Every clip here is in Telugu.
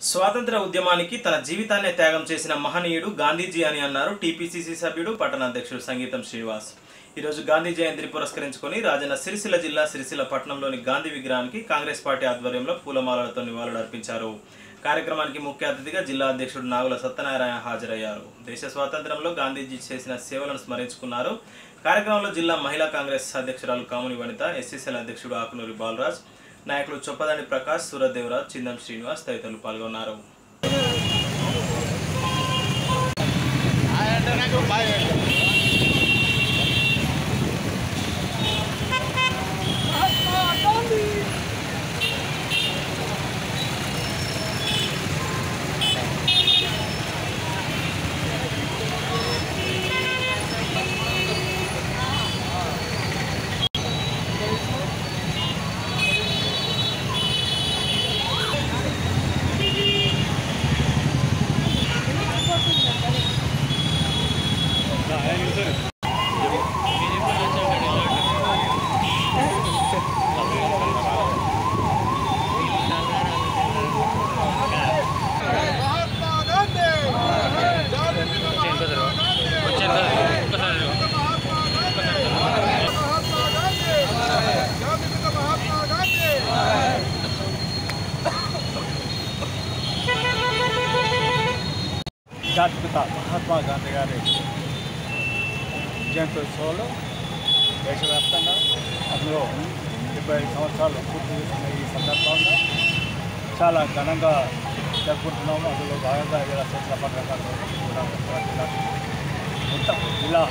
స్వాతంత్ర ఉద్యమానికి తన జీవితాన్నే త్యాగం చేసిన మహనీయుడు గాంధీజీ అని అన్నారు టీపీసీసీ సభ్యుడు పట్టణ అధ్యక్షుడు సంగీతం శ్రీనివాస్ ఈరోజు గాంధీ జయంతిని పురస్కరించుకొని రాజన్న సిరిసిల్ల జిల్లా సిరిసిల్ల పట్టణంలోని గాంధీ విగ్రహానికి కాంగ్రెస్ పార్టీ ఆధ్వర్యంలో పూలమాలలతో నివాళులర్పించారు కార్యక్రమానికి ముఖ్య అతిథిగా జిల్లా అధ్యక్షుడు నాగుల సత్యనారాయణ హాజరయ్యారు దేశ స్వాతంత్ర్యంలో గాంధీజీ చేసిన సేవలను స్మరించుకున్నారు కార్యక్రమంలో జిల్లా మహిళా కాంగ్రెస్ అధ్యక్షురాలు కాముని వనిత ఎస్సీసీఎల్ అధ్యక్షుడు ఆకునూరి బాలరాజ్ నాయకులు చొప్పదాని ప్రకాష్ సూరదేవరాజ్ చిందం శ్రీనివాస్ తదితరులు పాల్గొన్నారు మహాత్మా గాంధీ జాతిపిత మహాత్మా గాంధీ మహాత్మా గాంధీ జాతిపిత మహాత్మా గాంధీ జాతిపిత మహాత్మా గాంధీ గారి జయంత్యోత్సవాలు దేశవ్యాప్తంగా అందులో డెబ్బై ఐదు సంవత్సరాలు పూర్తి చేసుకున్న ఈ సందర్భంగా చాలా ఘనంగా జరుపుకుంటున్నాము అందులో భాగంగా ఇలా స్వచ్ఛ పథకాలు కూడా ఉత్తరాంధ్ర జిల్లా మొత్తం జిల్లా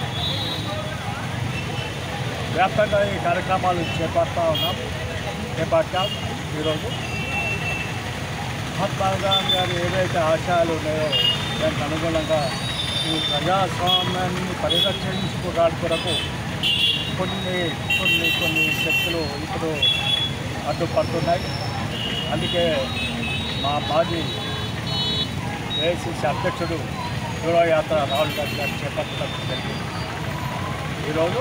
వ్యాప్తంగా ఈ కార్యక్రమాలు చేపడతా ఉన్నాం చేపట్టాం ఈరోజు మహాత్మా గాంధీ గారి ఏదైతే ఆశయాలు ఉన్నాయో దానికి అనుగుణంగా ఈ ప్రజాస్వామ్యాన్ని పరిరక్షించుకోవడానికి కొరకు కొన్ని కొన్ని కొన్ని శక్తులు ఇప్పుడు అడ్డుపడుతున్నాయి అందుకే మా మాజీ ఏఐసిసి అధ్యక్షుడు యాత్ర రాహుల్ గాంధీ గారు చేపట్టడం జరిగింది ఈరోజు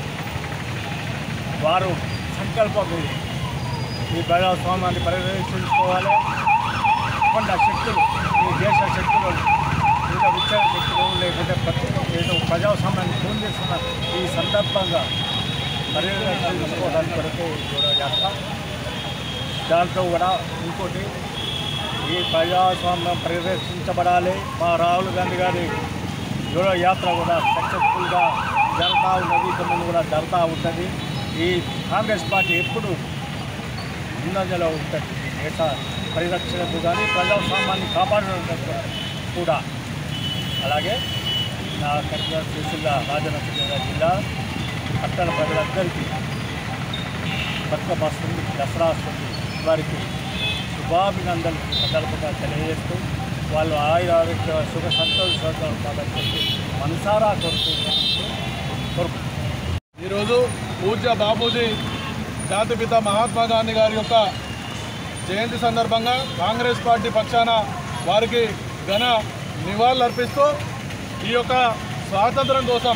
వారు సంకల్పం ఇది ఈ ప్రజాస్వామ్యాన్ని పరిరక్షించుకోవాలి కొండ శక్తులు ఈ దేశ శక్తులు వివిధ విచార శక్తులు లేకుంటే ప్రతి ఏదో ప్రజాస్వామ్యాన్ని ఫోన్ చేస్తున్న ఈ సందర్భంగా పరిరక్షించుకోవడానికి కొరకు కూడా చేస్తాం దాంట్లో కూడా ఇంకోటి ఈ ప్రజాస్వామ్యం పరిరక్షించబడాలి మా రాహుల్ గాంధీ గారి జోడో యాత్ర కూడా సక్సెస్ఫుల్గా జరుగుతూ ఉన్నది ఇక ముందు కూడా జరుగుతూ ఉంటుంది ఈ కాంగ్రెస్ పార్టీ ఎప్పుడు ముందంజలో ఉంటుంది ఈ దేశ పరిరక్షణకు కానీ ప్రజాస్వామ్యాన్ని కాపాడడం కూడా అలాగే నా కరీంనగర్ సిరిసిల్ల రాజనగర జిల్లా పట్టణ ప్రజలందరికీ బతుకమ్మ వస్తుంది దసరా వస్తుంది వారికి శుభాభినందనలు సందర్భంగా తెలియజేస్తూ వాళ్ళు ఆయుర ఆరోగ్య సుఖ సంతోషాలు కాబట్టి మనసారా కోరుకుంటూ కోరుకుంటున్నాను ఈరోజు పూజ్య బాపూజీ జాతిపిత మహాత్మా గాంధీ గారి యొక్క జయంతి సందర్భంగా కాంగ్రెస్ పార్టీ పక్షాన వారికి ఘన నివాళులు అర్పిస్తూ ఈ యొక్క స్వాతంత్రం కోసం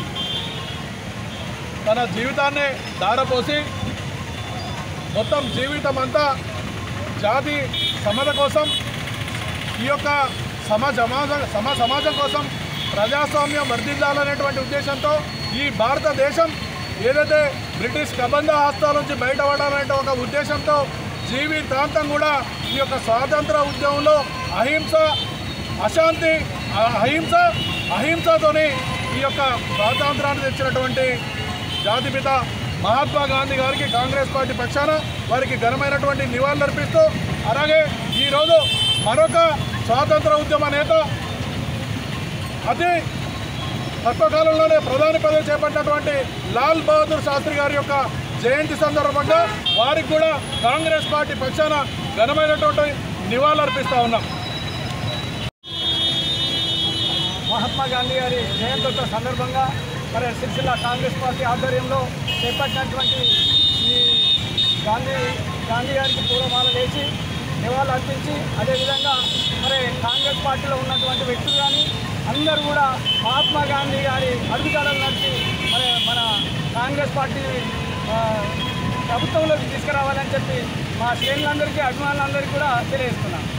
తన జీవితాన్ని దారపోసి మొత్తం జీవితం అంతా జాతి సమత కోసం ఈ యొక్క సమ సమాజ సమ సమాజం కోసం ప్రజాస్వామ్యం వర్ధిల్లాలనేటువంటి ఉద్దేశంతో ఈ భారతదేశం ఏదైతే బ్రిటిష్ కబంధ హస్తాల నుంచి బయటపడాలనే ఒక ఉద్దేశంతో జీవితాంతం కూడా ఈ యొక్క స్వాతంత్ర ఉద్యమంలో అహింస అశాంతి అ- అహింస అహింసతోని ఈ యొక్క స్వాతంత్రాన్ని తెచ్చినటువంటి జాతిపిత మహాత్మా గాంధీ గారికి కాంగ్రెస్ పార్టీ పక్షాన వారికి ఘనమైనటువంటి నివాళులు అర్పిస్తూ అలాగే ఈరోజు మరొక స్వాతంత్ర ఉద్యమ నేత అతి తక్కువ కాలంలోనే ప్రధాని పదవి చేపట్టినటువంటి లాల్ బహదూర్ శాస్త్రి గారి యొక్క జయంతి సందర్భంగా వారికి కూడా కాంగ్రెస్ పార్టీ పక్షాన ఘనమైనటువంటి నివాళులు అర్పిస్తూ ఉన్నాం మహాత్మా గాంధీ గారి జయంతి సందర్భంగా మరి సిరిసిల్ల కాంగ్రెస్ పార్టీ ఆధ్వర్యంలో చేపట్టినటువంటి ఈ గాంధీ గాంధీ గారికి పూర్వమాల వేసి నివాళులు అర్పించి అదేవిధంగా మరి కాంగ్రెస్ పార్టీలో ఉన్నటువంటి వ్యక్తులు కానీ అందరూ కూడా మహాత్మా గాంధీ గారి అడుగుజాడలు నడిచి మరి మన కాంగ్రెస్ పార్టీని ఆ, ప్రభుత్వంలోకి తీసుకురావాలని చెప్పి మా శ్రేణులందరికీ అభిమానులందరికీ కూడా తెలియజేస్తున్నాను